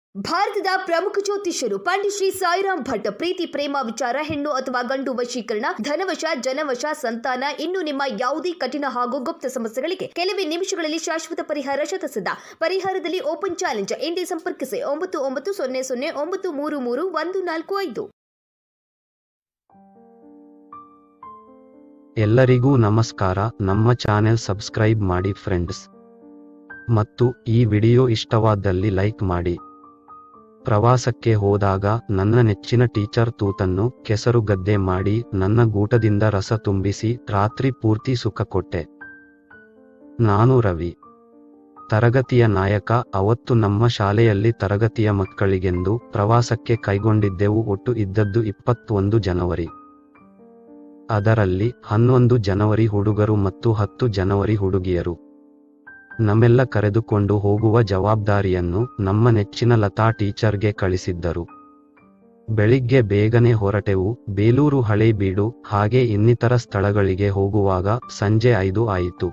ಭಾರತದ ಪ್ರಮುಖ ಜ್ಯೋತಿಷ್ಯರು ಪಂಡಿತ್ ಶ್ರೀ ಸಾಯಿರಾಮ್ ಭಟ್ ಪ್ರೀತಿ ಪ್ರೇಮ ವಿಚಾರ ಹೆಣ್ಣು ಅಥವಾ ಗಂಡು ವಶೀಕರಣ ಧನವಶ ಜನವಶ ಸಂತಾನ ಇನ್ನು ನಿಮ್ಮ ಯಾವುದೇ ಕಠಿಣ ಹಾಗೂ ಗುಪ್ತ ಸಮಸ್ಯೆಗಳಿಗೆ ಕೆಲವೇ ನಿಮಿಷಗಳಲ್ಲಿ ಶಾಶ್ವತ ಪರಿಹಾರ ಶತಸಿದ್ಧ ಪರಿಹಾರದಲ್ಲಿ ಓಪನ್ ಚಾಲೆಂಜ್ ಎಂದೇ ಸಂಪರ್ಕಿಸಿ ಒಂಬತ್ತು ಒಂಬತ್ತು ಸೊನ್ನೆ ಸೊನ್ನೆ ಒಂಬತ್ತು ಮೂರು ಮೂರು ಒಂದು ನಾಲ್ಕು ಐದು ಎಲ್ಲರಿಗೂ ನಮಸ್ಕಾರ ನಮ್ಮ ಚಾನೆಲ್ ಸಬ್ಸ್ಕ್ರೈಬ್ ಮಾಡಿ ಫ್ರೆಂಡ್ಸ್ ಮತ್ತು ಈ ವಿಡಿಯೋ ಇಷ್ಟವಾದಲ್ಲಿ ಲೈಕ್ ಮಾಡಿ ಪ್ರವಾಸಕ್ಕೆ ಹೋದಾಗ ನನ್ನ ನೆಚ್ಚಿನ ಟೀಚರ್ ತೂತನ್ನು ಕೆಸರು ಗದ್ದೆ ಮಾಡಿ ನನ್ನ ಗೂಟದಿಂದ ರಸ ತುಂಬಿಸಿ ರಾತ್ರಿ ಪೂರ್ತಿ ಸುಖ ಕೊಟ್ಟೆ ನಾನು ರವಿ ತರಗತಿಯ ನಾಯಕ ಅವತ್ತು ನಮ್ಮ ಶಾಲೆಯಲ್ಲಿ ತರಗತಿಯ ಮಕ್ಕಳಿಗೆಂದು ಪ್ರವಾಸಕ್ಕೆ ಕೈಗೊಂಡಿದ್ದೆವು ಒಟ್ಟು ಇದ್ದದ್ದು ಇಪ್ಪತ್ತೊಂದು ಜನವರಿ ಅದರಲ್ಲಿ ಹನ್ನೊಂದು ಜನವರಿ ಹುಡುಗರು ಮತ್ತು ಹತ್ತು ಜನವರಿ ಹುಡುಗಿಯರು ನಮ್ಮೆಲ್ಲ ಕರೆದುಕೊಂಡು ಹೋಗುವ ಜವಾಬ್ದಾರಿಯನ್ನು ನಮ್ಮ ನೆಚ್ಚಿನ ಲತಾ ಟೀಚರ್ಗೆ ಕಳಿಸಿದ್ದರು ಬೆಳಿಗ್ಗೆ ಬೇಗನೆ ಹೊರಟೆವು ಬೇಲೂರು ಹಳೇಬೀಡು ಹಾಗೆ ಇನ್ನಿತರ ಸ್ಥಳಗಳಿಗೆ ಹೋಗುವಾಗ ಸಂಜೆ ಐದು ಆಯಿತು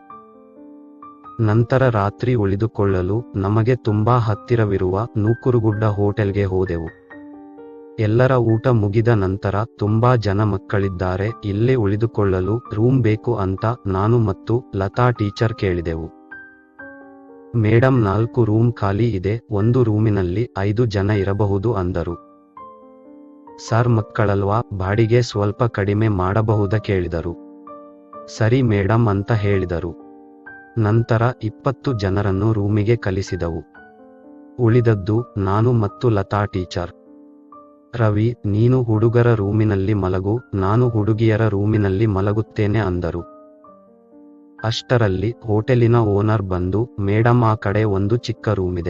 ನಂತರ ರಾತ್ರಿ ಉಳಿದುಕೊಳ್ಳಲು ನಮಗೆ ತುಂಬಾ ಹತ್ತಿರವಿರುವ ನೂಕುರುಗುಡ್ಡ ಹೋಟೆಲ್ಗೆ ಹೋದೆವು ಎಲ್ಲರ ಊಟ ಮುಗಿದ ನಂತರ ತುಂಬಾ ಜನ ಮಕ್ಕಳಿದ್ದಾರೆ ಇಲ್ಲೇ ಉಳಿದುಕೊಳ್ಳಲು ರೂಮ್ ಬೇಕು ಅಂತ ನಾನು ಮತ್ತು ಲತಾ ಟೀಚರ್ ಕೇಳಿದೆವು ಮೇಡಮ್ ನಾಲ್ಕು ರೂಮ್ ಖಾಲಿ ಇದೆ ಒಂದು ರೂಮಿನಲ್ಲಿ ಐದು ಜನ ಇರಬಹುದು ಅಂದರು ಸರ್ ಮಕ್ಕಳಲ್ವಾ ಬಾಡಿಗೆ ಸ್ವಲ್ಪ ಕಡಿಮೆ ಮಾಡಬಹುದ ಕೇಳಿದರು ಸರಿ ಮೇಡಮ್ ಅಂತ ಹೇಳಿದರು ನಂತರ ಇಪ್ಪತ್ತು ಜನರನ್ನು ರೂಮಿಗೆ ಕಲಿಸಿದವು ಉಳಿದದ್ದು ನಾನು ಮತ್ತು ಲತಾ ಟೀಚರ್ ರವಿ ನೀನು ಹುಡುಗರ ರೂಮಿನಲ್ಲಿ ಮಲಗು ನಾನು ಹುಡುಗಿಯರ ರೂಮಿನಲ್ಲಿ ಮಲಗುತ್ತೇನೆ ಅಂದರು ಅಷ್ಟರಲ್ಲಿ ಹೋಟೆಲಿನ ಓನರ್ ಬಂದು ಮೇಡಮ್ ಆ ಕಡೆ ಒಂದು ಚಿಕ್ಕ ರೂಮಿದೆ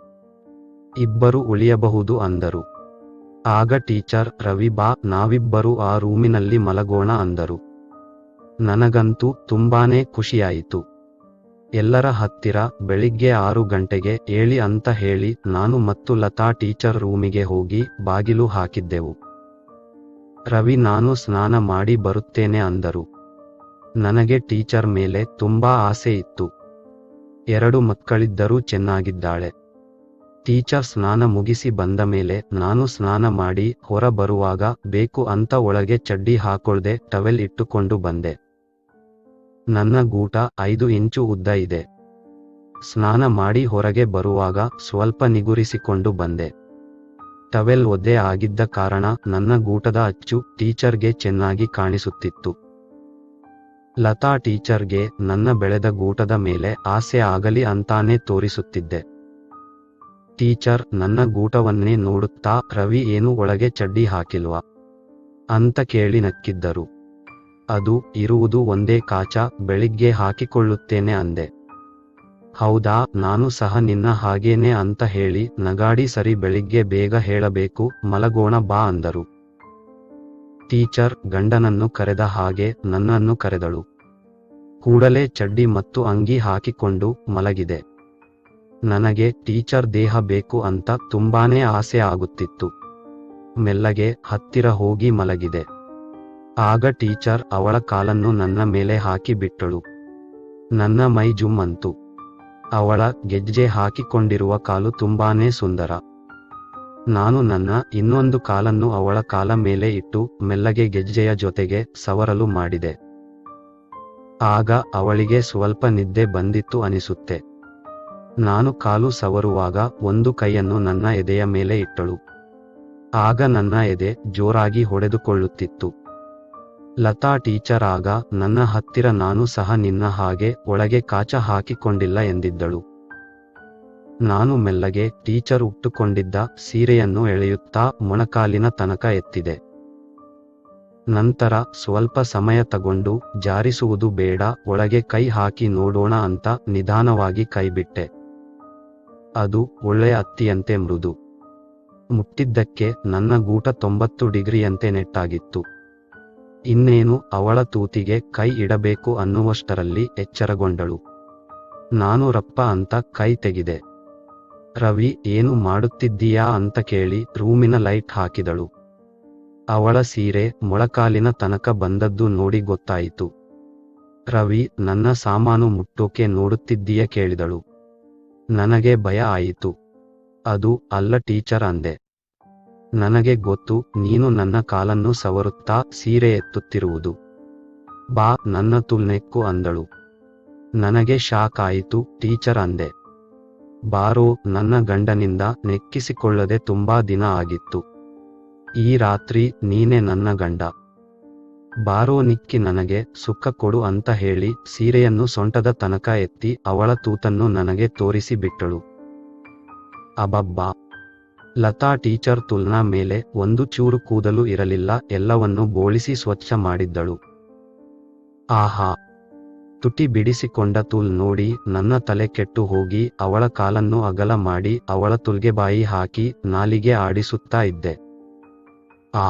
ಇಬ್ಬರು ಉಳಿಯಬಹುದು ಅಂದರು ಆಗ ಟೀಚರ್ ರವಿ ಬಾ ನಾವಿಬ್ಬರು ಆ ರೂಮಿನಲ್ಲಿ ಮಲಗೋಣ ಅಂದರು ನನಗಂತೂ ತುಂಬಾನೇ ಖುಷಿಯಾಯಿತು ಎಲ್ಲರ ಹತ್ತಿರ ಬೆಳಿಗ್ಗೆ ಆರು ಗಂಟೆಗೆ ಏಳಿ ಅಂತ ಹೇಳಿ ನಾನು ಮತ್ತು ಲತಾ ಟೀಚರ್ ರೂಮಿಗೆ ಹೋಗಿ ಬಾಗಿಲು ಹಾಕಿದ್ದೆವು ರವಿ ನಾನು ಸ್ನಾನ ಮಾಡಿ ಬರುತ್ತೇನೆ ಅಂದರು ನನಗೆ ಟೀಚರ್ ಮೇಲೆ ತುಂಬಾ ಆಸೆ ಇತ್ತು ಎರಡು ಮಕ್ಕಳಿದ್ದರೂ ಚೆನ್ನಾಗಿದ್ದಾಳೆ ಟೀಚರ್ ಸ್ನಾನ ಮುಗಿಸಿ ಬಂದ ಮೇಲೆ ನಾನು ಸ್ನಾನ ಮಾಡಿ ಹೊರ ಬರುವಾಗ ಬೇಕು ಅಂತ ಒಳಗೆ ಚಡ್ಡಿ ಹಾಕೊಳ್ದೆ ಟವೆಲ್ ಇಟ್ಟುಕೊಂಡು ಬಂದೆ ನನ್ನ ಗೂಟ ಐದು ಇಂಚು ಉದ್ದ ಇದೆ ಸ್ನಾನ ಮಾಡಿ ಹೊರಗೆ ಬರುವಾಗ ಸ್ವಲ್ಪ ನಿಗುರಿಸಿಕೊಂಡು ಬಂದೆ ಟವೆಲ್ ಒದ್ದೆ ಆಗಿದ್ದ ಕಾರಣ ನನ್ನ ಗೂಟದ ಅಚ್ಚು ಟೀಚರ್ಗೆ ಚೆನ್ನಾಗಿ ಕಾಣಿಸುತ್ತಿತ್ತು ಲತಾ ಟೀಚರ್ಗೆ ನನ್ನ ಬೆಳೆದ ಗೂಟದ ಮೇಲೆ ಆಸೆ ಆಗಲಿ ಅಂತಾನೆ ತೋರಿಸುತ್ತಿದ್ದೆ ಟೀಚರ್ ನನ್ನ ಗೂಟವನ್ನೇ ನೋಡುತ್ತಾ ರವಿ ಏನು ಒಳಗೆ ಚಡ್ಡಿ ಹಾಕಿಲ್ವಾ ಅಂತ ಕೇಳಿ ನಕ್ಕಿದ್ದರು ಅದು ಇರುವುದು ಒಂದೇ ಕಾಚ ಬೆಳಿಗ್ಗೆ ಹಾಕಿಕೊಳ್ಳುತ್ತೇನೆ ಅಂದೆ ಹೌದಾ ನಾನು ಸಹ ನಿನ್ನ ಹಾಗೇನೆ ಅಂತ ಹೇಳಿ ನಗಾಡಿ ಸರಿ ಬೆಳಿಗ್ಗೆ ಬೇಗ ಹೇಳಬೇಕು ಮಲಗೋಣ ಬಾ ಅಂದರು ಟೀಚರ್ ಗಂಡನನ್ನು ಕರೆದ ಹಾಗೆ ನನ್ನನ್ನು ಕರೆದಳು ಕೂಡಲೇ ಚಡ್ಡಿ ಮತ್ತು ಅಂಗಿ ಹಾಕಿಕೊಂಡು ಮಲಗಿದೆ ನನಗೆ ಟೀಚರ್ ದೇಹ ಬೇಕು ಅಂತ ತುಂಬಾನೇ ಆಸೆ ಆಗುತ್ತಿತ್ತು ಮೆಲ್ಲಗೆ ಹತ್ತಿರ ಹೋಗಿ ಮಲಗಿದೆ ಆಗ ಟೀಚರ್ ಅವಳ ಕಾಲನ್ನು ನನ್ನ ಮೇಲೆ ಹಾಕಿ ಬಿಟ್ಟಳು ನನ್ನ ಮೈ ಜುಮ್ ಅಂತು ಅವಳ ಗೆಜ್ಜೆ ಹಾಕಿಕೊಂಡಿರುವ ಕಾಲು ತುಂಬಾನೇ ಸುಂದರ ನಾನು ನನ್ನ ಇನ್ನೊಂದು ಕಾಲನ್ನು ಅವಳ ಕಾಲ ಮೇಲೆ ಇಟ್ಟು ಮೆಲ್ಲಗೆ ಗೆಜ್ಜೆಯ ಜೊತೆಗೆ ಸವರಲು ಮಾಡಿದೆ ಆಗ ಅವಳಿಗೆ ಸ್ವಲ್ಪ ನಿದ್ದೆ ಬಂದಿತ್ತು ಅನಿಸುತ್ತೆ ನಾನು ಕಾಲು ಸವರುವಾಗ ಒಂದು ಕೈಯನ್ನು ನನ್ನ ಎದೆಯ ಮೇಲೆ ಇಟ್ಟಳು ಆಗ ನನ್ನ ಎದೆ ಜೋರಾಗಿ ಹೊಡೆದುಕೊಳ್ಳುತ್ತಿತ್ತು ಲತಾ ಟೀಚರ್ ಆಗ ನನ್ನ ಹತ್ತಿರ ನಾನು ಸಹ ನಿನ್ನ ಹಾಗೆ ಒಳಗೆ ಕಾಚ ಹಾಕಿಕೊಂಡಿಲ್ಲ ಎಂದಿದ್ದಳು ನಾನು ಮೆಲ್ಲಗೆ ಟೀಚರ್ ಉಟ್ಟುಕೊಂಡಿದ್ದ ಸೀರೆಯನ್ನು ಎಳೆಯುತ್ತಾ ಮೊಣಕಾಲಿನ ತನಕ ಎತ್ತಿದೆ ನಂತರ ಸ್ವಲ್ಪ ಸಮಯ ತಗೊಂಡು ಜಾರಿಸುವುದು ಬೇಡ ಒಳಗೆ ಕೈ ಹಾಕಿ ನೋಡೋಣ ಅಂತ ನಿಧಾನವಾಗಿ ಕೈಬಿಟ್ಟೆ ಅದು ಒಳ್ಳೆಯ ಅತ್ತಿಯಂತೆ ಮೃದು ಮುಟ್ಟಿದ್ದಕ್ಕೆ ನನ್ನ ಗೂಟ ತೊಂಬತ್ತು ಡಿಗ್ರಿಯಂತೆ ನೆಟ್ಟಾಗಿತ್ತು ಇನ್ನೇನು ಅವಳ ತೂತಿಗೆ ಕೈ ಇಡಬೇಕು ಅನ್ನುವಷ್ಟರಲ್ಲಿ ಎಚ್ಚರಗೊಂಡಳು ನಾನು ರಪ್ಪ ಅಂತ ಕೈ ತೆಗಿದೆ ರವಿ ಏನು ಮಾಡುತ್ತಿದ್ದೀಯಾ ಅಂತ ಕೇಳಿ ರೂಮಿನ ಲೈಟ್ ಹಾಕಿದಳು ಅವಳ ಸೀರೆ ಮೊಳಕಾಲಿನ ತನಕ ಬಂದದ್ದು ನೋಡಿ ಗೊತ್ತಾಯಿತು ರವಿ ನನ್ನ ಸಾಮಾನು ಮುಟ್ಟೋಕೆ ನೋಡುತ್ತಿದ್ದೀಯ ಕೇಳಿದಳು ನನಗೆ ಭಯ ಆಯಿತು ಅದು ಅಲ್ಲ ಟೀಚರ್ ಅಂದೆ ನನಗೆ ಗೊತ್ತು ನೀನು ನನ್ನ ಕಾಲನ್ನು ಸವರುತ್ತಾ ಸೀರೆ ಎತ್ತುತ್ತಿರುವುದು ಬಾ ನನ್ನ ತುಲ್ನೆಕ್ಕು ಅಂದಳು ನನಗೆ ಶಾಕ್ ಆಯಿತು ಟೀಚರ್ ಅಂದೆ ಬಾರೋ ನನ್ನ ಗಂಡನಿಂದ ನೆಕ್ಕಿಸಿಕೊಳ್ಳದೆ ತುಂಬಾ ದಿನ ಆಗಿತ್ತು ಈ ರಾತ್ರಿ ನೀನೆ ನನ್ನ ಗಂಡ ಬಾರೋ ನಿಕ್ಕಿ ನನಗೆ ಸುಖ ಕೊಡು ಅಂತ ಹೇಳಿ ಸೀರೆಯನ್ನು ಸೊಂಟದ ತನಕ ಎತ್ತಿ ಅವಳ ತೂತನ್ನು ನನಗೆ ತೋರಿಸಿ ಬಿಟ್ಟಳು ಅಬಬ್ಬಾ ಲತಾ ಟೀಚರ್ ತುಲ್ನಾ ಮೇಲೆ ಒಂದು ಚೂರು ಕೂದಲು ಇರಲಿಲ್ಲ ಎಲ್ಲವನ್ನು ಬೋಳಿಸಿ ಸ್ವಚ್ಛ ಮಾಡಿದ್ದಳು ಆಹಾ ತುಟಿ ಬಿಡಿಸಿಕೊಂಡ ತುಲ್ ನೋಡಿ ನನ್ನ ತಲೆ ಕೆಟ್ಟು ಹೋಗಿ ಅವಳ ಕಾಲನ್ನು ಅಗಲ ಮಾಡಿ ಅವಳ ತುಲ್ಗೆ ಬಾಯಿ ಹಾಕಿ ನಾಲಿಗೆ ಆಡಿಸುತ್ತಾ ಇದ್ದೆ ಆ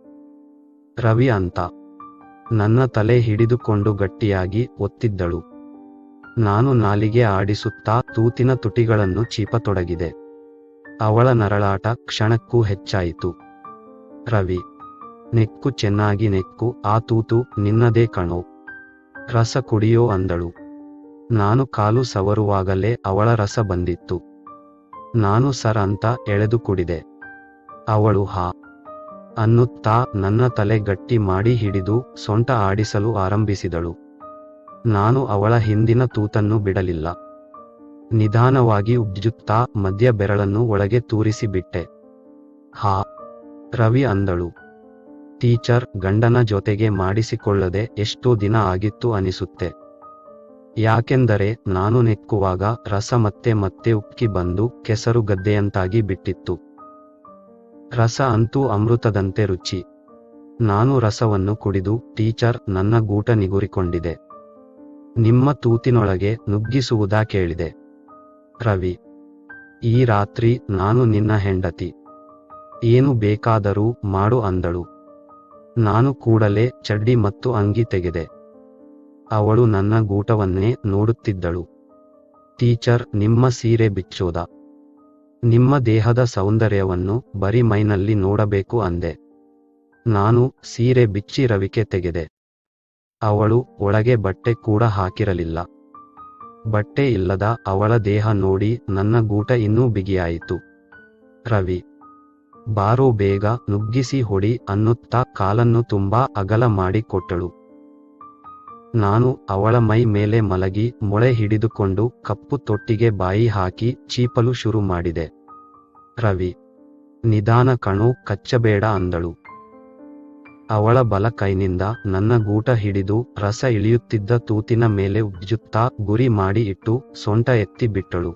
ರವಿ ಅಂತ ನನ್ನ ತಲೆ ಹಿಡಿದುಕೊಂಡು ಗಟ್ಟಿಯಾಗಿ ಒತ್ತಿದ್ದಳು ನಾನು ನಾಲಿಗೆ ಆಡಿಸುತ್ತಾ ತೂತಿನ ತುಟಿಗಳನ್ನು ಚೀಪತೊಡಗಿದೆ ಅವಳ ನರಳಾಟ ಕ್ಷಣಕ್ಕೂ ಹೆಚ್ಚಾಯಿತು ರವಿ ನೆಕ್ಕು ಚೆನ್ನಾಗಿ ನೆಕ್ಕು ಆ ತೂತು ನಿನ್ನದೇ ಕಣೋ ರಸ ಕುಡಿಯೋ ಅಂದಳು ನಾನು ಕಾಲು ಸವರುವಾಗಲೇ ಅವಳ ರಸ ಬಂದಿತ್ತು ನಾನು ಸರ್ ಅಂತ ಎಳೆದು ಕುಡಿದೆ ಅವಳು ಹಾ ಅನ್ನುತ್ತಾ ನನ್ನ ತಲೆ ಗಟ್ಟಿ ಮಾಡಿ ಹಿಡಿದು ಸೊಂಟ ಆಡಿಸಲು ಆರಂಭಿಸಿದಳು ನಾನು ಅವಳ ಹಿಂದಿನ ತೂತನ್ನು ಬಿಡಲಿಲ್ಲ ನಿಧಾನವಾಗಿ ಉಜ್ಜುತ್ತಾ ಮಧ್ಯ ಬೆರಳನ್ನು ಒಳಗೆ ತೂರಿಸಿ ಬಿಟ್ಟೆ ಹಾ ರವಿ ಅಂದಳು ಟೀಚರ್ ಗಂಡನ ಜೊತೆಗೆ ಮಾಡಿಸಿಕೊಳ್ಳದೆ ಎಷ್ಟೋ ದಿನ ಆಗಿತ್ತು ಅನಿಸುತ್ತೆ ಯಾಕೆಂದರೆ ನಾನು ನೆಕ್ಕುವಾಗ ರಸ ಮತ್ತೆ ಮತ್ತೆ ಉಕ್ಕಿ ಬಂದು ಕೆಸರು ಗದ್ದೆಯಂತಾಗಿ ಬಿಟ್ಟಿತ್ತು ರಸ ಅಂತೂ ಅಮೃತದಂತೆ ರುಚಿ ನಾನು ರಸವನ್ನು ಕುಡಿದು ಟೀಚರ್ ನನ್ನ ಗೂಟ ನಿಗುರಿಕೊಂಡಿದೆ ನಿಮ್ಮ ತೂತಿನೊಳಗೆ ನುಗ್ಗಿಸುವುದಾ ಕೇಳಿದೆ ರವಿ ಈ ರಾತ್ರಿ ನಾನು ನಿನ್ನ ಹೆಂಡತಿ ಏನು ಬೇಕಾದರೂ ಮಾಡು ಅಂದಳು ನಾನು ಕೂಡಲೇ ಚಡ್ಡಿ ಮತ್ತು ಅಂಗಿ ತೆಗೆದೆ ಅವಳು ನನ್ನ ಗೂಟವನ್ನೇ ನೋಡುತ್ತಿದ್ದಳು ಟೀಚರ್ ನಿಮ್ಮ ಸೀರೆ ಬಿಚ್ಚೋದ ನಿಮ್ಮ ದೇಹದ ಸೌಂದರ್ಯವನ್ನು ಬರಿ ಮೈನಲ್ಲಿ ನೋಡಬೇಕು ಅಂದೆ ನಾನು ಸೀರೆ ಬಿಚ್ಚಿ ರವಿಕೆ ತೆಗೆದೆ ಅವಳು ಒಳಗೆ ಬಟ್ಟೆ ಕೂಡ ಹಾಕಿರಲಿಲ್ಲ ಬಟ್ಟೆ ಇಲ್ಲದ ಅವಳ ದೇಹ ನೋಡಿ ನನ್ನ ಗೂಟ ಇನ್ನೂ ಬಿಗಿಯಾಯಿತು ರವಿ ಬಾರೋ ಬೇಗ ನುಗ್ಗಿಸಿ ಹೊಡಿ ಅನ್ನುತ್ತಾ ಕಾಲನ್ನು ತುಂಬಾ ಅಗಲ ಮಾಡಿ ಕೊಟ್ಟಳು ನಾನು ಅವಳ ಮೈ ಮೇಲೆ ಮಲಗಿ ಮೊಳೆ ಹಿಡಿದುಕೊಂಡು ಕಪ್ಪು ತೊಟ್ಟಿಗೆ ಬಾಯಿ ಹಾಕಿ ಚೀಪಲು ಶುರು ಮಾಡಿದೆ ರವಿ ನಿಧಾನ ಕಣೋ ಕಚ್ಚಬೇಡ ಅಂದಳು ಅವಳ ಬಲ ಕೈನಿಂದ ನನ್ನ ಗೂಟ ಹಿಡಿದು ರಸ ಇಳಿಯುತ್ತಿದ್ದ ತೂತಿನ ಮೇಲೆ ಉಜ್ಜುತ್ತಾ ಗುರಿ ಮಾಡಿ ಇಟ್ಟು ಸೊಂಟ ಎತ್ತಿ ಬಿಟ್ಟಳು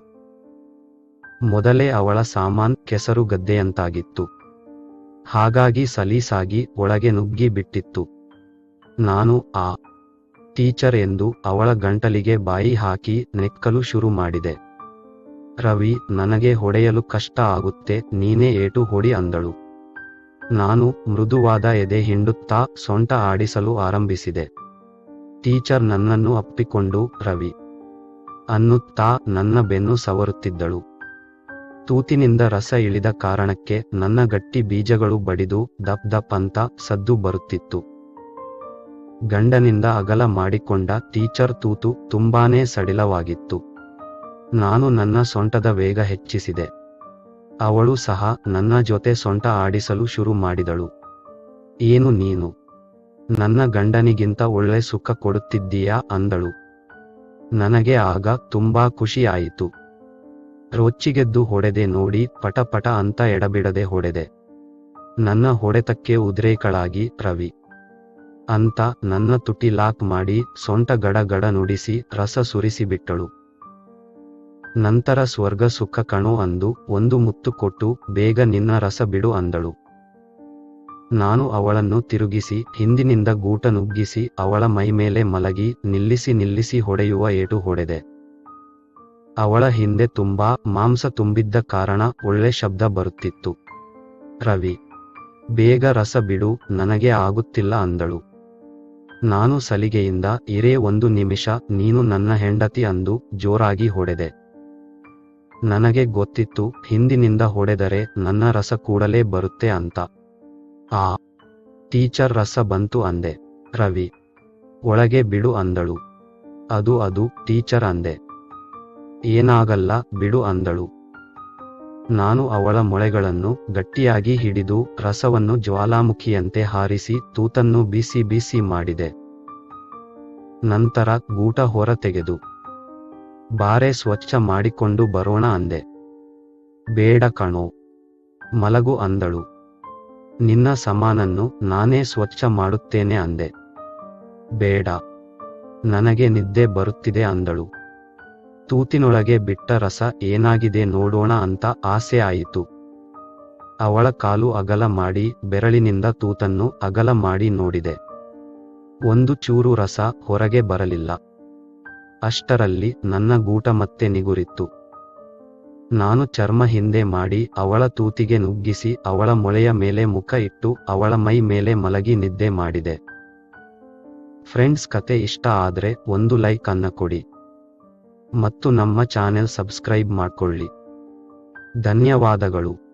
ಮೊದಲೇ ಅವಳ ಸಾಮಾನ್ ಕೆಸರು ಗದ್ದೆಯಂತಾಗಿತ್ತು ಹಾಗಾಗಿ ಸಲೀಸಾಗಿ ಒಳಗೆ ನುಗ್ಗಿ ಬಿಟ್ಟಿತ್ತು ನಾನು ಆ ಟೀಚರ್ ಎಂದು ಅವಳ ಗಂಟಲಿಗೆ ಬಾಯಿ ಹಾಕಿ ನೆಕ್ಕಲು ಶುರು ಮಾಡಿದೆ ರವಿ ನನಗೆ ಹೊಡೆಯಲು ಕಷ್ಟ ಆಗುತ್ತೆ ನೀನೇ ಏಟು ಹೊಡಿ ಅಂದಳು ನಾನು ಮೃದುವಾದ ಎದೆ ಹಿಂಡುತ್ತಾ ಸೊಂಟ ಆಡಿಸಲು ಆರಂಭಿಸಿದೆ ಟೀಚರ್ ನನ್ನನ್ನು ಅಪ್ಪಿಕೊಂಡು ರವಿ ಅನ್ನುತ್ತಾ ನನ್ನ ಬೆನ್ನು ಸವರುತ್ತಿದ್ದಳು ತೂತಿನಿಂದ ರಸ ಇಳಿದ ಕಾರಣಕ್ಕೆ ನನ್ನ ಗಟ್ಟಿ ಬೀಜಗಳು ಬಡಿದು ದಪ್ ದಪ್ ಅಂತ ಸದ್ದು ಬರುತ್ತಿತ್ತು ಗಂಡನಿಂದ ಅಗಲ ಮಾಡಿಕೊಂಡ ಟೀಚರ್ ತೂತು ತುಂಬಾನೇ ಸಡಿಲವಾಗಿತ್ತು ನಾನು ನನ್ನ ಸೊಂಟದ ವೇಗ ಹೆಚ್ಚಿಸಿದೆ ಅವಳು ಸಹ ನನ್ನ ಜೊತೆ ಸೊಂಟ ಆಡಿಸಲು ಶುರು ಮಾಡಿದಳು ಏನು ನೀನು ನನ್ನ ಗಂಡನಿಗಿಂತ ಒಳ್ಳೆ ಸುಖ ಕೊಡುತ್ತಿದ್ದೀಯಾ ಅಂದಳು ನನಗೆ ಆಗ ತುಂಬಾ ಖುಷಿ ಆಯಿತು ರೊಚ್ಚಿಗೆದ್ದು ಹೊಡೆದೆ ನೋಡಿ ಪಟ ಪಟ ಅಂತ ಎಡಬಿಡದೆ ಹೊಡೆದೆ ನನ್ನ ಹೊಡೆತಕ್ಕೆ ಉದ್ರೇಕಳಾಗಿ ರವಿ ಅಂತ ನನ್ನ ತುಟಿ ಲಾಕ್ ಮಾಡಿ ಸೊಂಟ ಗಡ ಗಡ ನುಡಿಸಿ ರಸ ಸುರಿಸಿಬಿಟ್ಟಳು ನಂತರ ಸ್ವರ್ಗ ಸುಖ ಕಣೋ ಅಂದು ಒಂದು ಮುತ್ತು ಕೊಟ್ಟು ಬೇಗ ನಿನ್ನ ರಸ ಬಿಡು ಅಂದಳು ನಾನು ಅವಳನ್ನು ತಿರುಗಿಸಿ ಹಿಂದಿನಿಂದ ಗೂಟ ನುಗ್ಗಿಸಿ ಅವಳ ಮೈಮೇಲೆ ಮಲಗಿ ನಿಲ್ಲಿಸಿ ನಿಲ್ಲಿಸಿ ಹೊಡೆಯುವ ಏಟು ಹೊಡೆದೆ ಅವಳ ಹಿಂದೆ ತುಂಬಾ ಮಾಂಸ ತುಂಬಿದ್ದ ಕಾರಣ ಒಳ್ಳೆ ಶಬ್ದ ಬರುತ್ತಿತ್ತು ರವಿ ಬೇಗ ರಸ ಬಿಡು ನನಗೆ ಆಗುತ್ತಿಲ್ಲ ಅಂದಳು ನಾನು ಸಲಿಗೆಯಿಂದ ಇರೇ ಒಂದು ನಿಮಿಷ ನೀನು ನನ್ನ ಹೆಂಡತಿ ಅಂದು ಜೋರಾಗಿ ಹೊಡೆದೆ ನನಗೆ ಗೊತ್ತಿತ್ತು ಹಿಂದಿನಿಂದ ಹೊಡೆದರೆ ನನ್ನ ರಸ ಕೂಡಲೇ ಬರುತ್ತೆ ಅಂತ ಆ ಟೀಚರ್ ರಸ ಬಂತು ಅಂದೆ ರವಿ ಒಳಗೆ ಬಿಡು ಅಂದಳು ಅದು ಅದು ಟೀಚರ್ ಅಂದೆ ಏನಾಗಲ್ಲ ಬಿಡು ಅಂದಳು ನಾನು ಅವಳ ಮೊಳೆಗಳನ್ನು ಗಟ್ಟಿಯಾಗಿ ಹಿಡಿದು ರಸವನ್ನು ಜ್ವಾಲಾಮುಖಿಯಂತೆ ಹಾರಿಸಿ ತೂತನ್ನು ಬಿಸಿ ಬಿಸಿ ಮಾಡಿದೆ ನಂತರ ಗೂಟ ಹೊರ ತೆಗೆದು ಬಾರೆ ಸ್ವಚ್ಛ ಮಾಡಿಕೊಂಡು ಬರೋಣ ಅಂದೆ ಬೇಡ ಕಣೋ ಮಲಗು ಅಂದಳು ನಿನ್ನ ಸಮಾನನ್ನು ನಾನೇ ಸ್ವಚ್ಛ ಮಾಡುತ್ತೇನೆ ಅಂದೆ ಬೇಡ ನನಗೆ ನಿದ್ದೆ ಬರುತ್ತಿದೆ ಅಂದಳು ತೂತಿನೊಳಗೆ ಬಿಟ್ಟ ರಸ ಏನಾಗಿದೆ ನೋಡೋಣ ಅಂತ ಆಸೆ ಆಯಿತು ಅವಳ ಕಾಲು ಅಗಲ ಮಾಡಿ ಬೆರಳಿನಿಂದ ತೂತನ್ನು ಅಗಲ ಮಾಡಿ ನೋಡಿದೆ ಒಂದು ಚೂರು ರಸ ಹೊರಗೆ ಬರಲಿಲ್ಲ ಅಷ್ಟರಲ್ಲಿ ನನ್ನ ಗೂಟ ಮತ್ತೆ ನಿಗುರಿತ್ತು ನಾನು ಚರ್ಮ ಹಿಂದೆ ಮಾಡಿ ಅವಳ ತೂತಿಗೆ ನುಗ್ಗಿಸಿ ಅವಳ ಮೊಳೆಯ ಮೇಲೆ ಮುಖ ಇಟ್ಟು ಅವಳ ಮೈ ಮೇಲೆ ಮಲಗಿ ನಿದ್ದೆ ಮಾಡಿದೆ ಫ್ರೆಂಡ್ಸ್ ಕತೆ ಇಷ್ಟ ಆದ್ರೆ ಒಂದು ಲೈಕ್ ಅನ್ನ ಕೊಡಿ ಮತ್ತು ನಮ್ಮ ಚಾನೆಲ್ ಸಬ್ಸ್ಕ್ರೈಬ್ ಮಾಡ್ಕೊಳ್ಳಿ ಧನ್ಯವಾದಗಳು